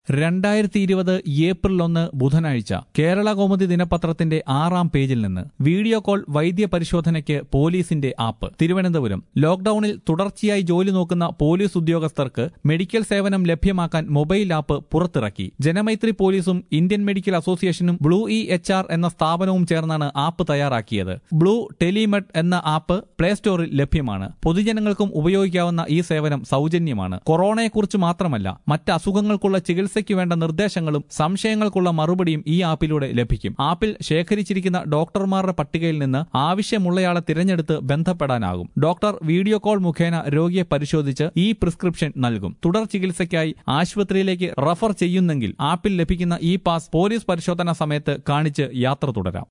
രണ്ടായിരത്തി ഇരുപത് ഏപ്രിൽ ഒന്ന് ബുധനാഴ്ച കേരള കൗമുദി ദിനപത്രത്തിന്റെ ആറാം പേജിൽ നിന്ന് വീഡിയോ കോൾ വൈദ്യ പരിശോധനയ്ക്ക് പോലീസിന്റെ ആപ്പ് തിരുവനന്തപുരം ലോക്ഡൌണിൽ തുടർച്ചയായി ജോലി നോക്കുന്ന പോലീസ് ഉദ്യോഗസ്ഥർക്ക് മെഡിക്കൽ സേവനം ലഭ്യമാക്കാൻ മൊബൈൽ ആപ്പ് പുറത്തിറക്കി ജനമൈത്രി പോലീസും ഇന്ത്യൻ മെഡിക്കൽ അസോസിയേഷനും ബ്ലൂ ഇ എച്ച് ആർ എന്ന സ്ഥാപനവും ചേർന്നാണ് ആപ്പ് തയ്യാറാക്കിയത് ബ്ലൂ ടെലിമെഡ് എന്ന ആപ്പ് പ്ലേ സ്റ്റോറിൽ ലഭ്യമാണ് പൊതുജനങ്ങൾക്കും ഉപയോഗിക്കാവുന്ന ഈ സേവനം സൗജന്യമാണ് കൊറോണയെക്കുറിച്ച് മാത്രമല്ല മറ്റ് അസുഖങ്ങൾക്കുള്ള ചികിത്സയ്ക്ക് വേണ്ട നിർദ്ദേശങ്ങളും സംശയങ്ങൾക്കുള്ള മറുപടിയും ഈ ആപ്പിലൂടെ ലഭിക്കും ആപ്പിൽ ശേഖരിച്ചിരിക്കുന്ന ഡോക്ടർമാരുടെ പട്ടികയിൽ നിന്ന് ആവശ്യമുള്ളയാളെ തിരഞ്ഞെടുത്ത് ബന്ധപ്പെടാനാകും ഡോക്ടർ വീഡിയോ കോൾ മുഖേന രോഗിയെ പരിശോധിച്ച് ഈ പ്രിസ്ക്രിപ്ഷൻ നൽകും തുടർ ചികിത്സയ്ക്കായി ആശുപത്രിയിലേക്ക് റഫർ ചെയ്യുന്നെങ്കിൽ ആപ്പിൽ ലഭിക്കുന്ന ഇ പാസ് പോലീസ് പരിശോധന സമയത്ത് കാണിച്ച് യാത്ര തുടരാം